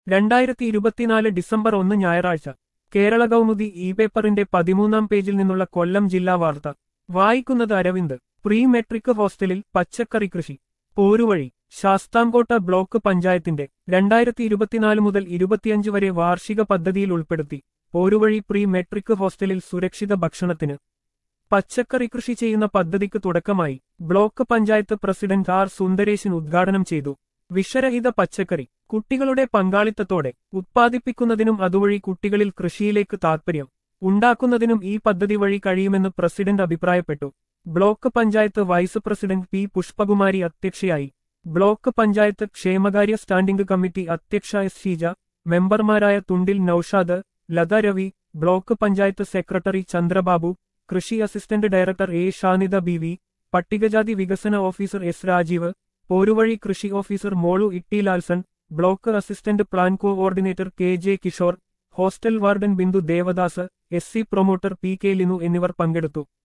രണ്ടായിരത്തി ഇരുപത്തിനാല് ഡിസംബർ ഒന്ന് ഞായറാഴ്ച കേരള കൗമുദി ഇ പേപ്പറിന്റെ പതിമൂന്നാം പേജിൽ നിന്നുള്ള കൊല്ലം ജില്ലാ വാർത്ത വായിക്കുന്നത് അരവിന്ദ് പ്രീ മെട്രിക് ഹോസ്റ്റലിൽ പച്ചക്കറി കൃഷി പോരുവഴി ശാസ്താംകോട്ട ബ്ലോക്ക് പഞ്ചായത്തിന്റെ രണ്ടായിരത്തി ഇരുപത്തിനാല് മുതൽ ഇരുപത്തിയഞ്ച് വരെ വാർഷിക പദ്ധതിയിൽ ഉൾപ്പെടുത്തി പോരുവഴി പ്രീ മെട്രിക് ഹോസ്റ്റലിൽ സുരക്ഷിത ഭക്ഷണത്തിന് പച്ചക്കറി കൃഷി ചെയ്യുന്ന പദ്ധതിക്ക് തുടക്കമായി block panchayat president R Sundaresan ഉദ്ഘാടനം ചെയ്തു വിഷരഹിത പച്ചക്കറി കുട്ടികളുടെ പങ്കാളിത്തത്തോടെ ഉത്പാദിപ്പിക്കുന്നതിനും അതുവഴി കുട്ടികളിൽ കൃഷിയിലേക്ക് താൽപര്യം ഉണ്ടാക്കുന്നതിനും ഈ പദ്ധതി വഴി കഴിയുമെന്ന് പ്രസിഡന്റ് അഭിപ്രായപ്പെട്ടു block panchayat vice president P Pushpakumari അധ്യക്ഷയായി ബ്ലോക്ക് പഞ്ചായത്ത് ക്ഷേമകാര്യ സ്റ്റാൻഡിംഗ് കമ്മിറ്റി അധ്യക്ഷ എസ് ഷീജ മെമ്പർമാരായ തുണ്ടിൽ നൌഷാദ് ലത രവി ബ്ലോക്ക് പഞ്ചായത്ത് സെക്രട്ടറി ചന്ദ്രബാബു കൃഷി assistant director A Shanida B V പട്ടികജാതി വികസന ഓഫീസർ എസ് രാജീവ് പോരുവഴി കൃഷി officer Molu Itty Lalson block assistant plan coordinator K J Kishore hostel warden Bindu Devadas S C promoter P K Linu എന്നിവർ പങ്കെടുത്തു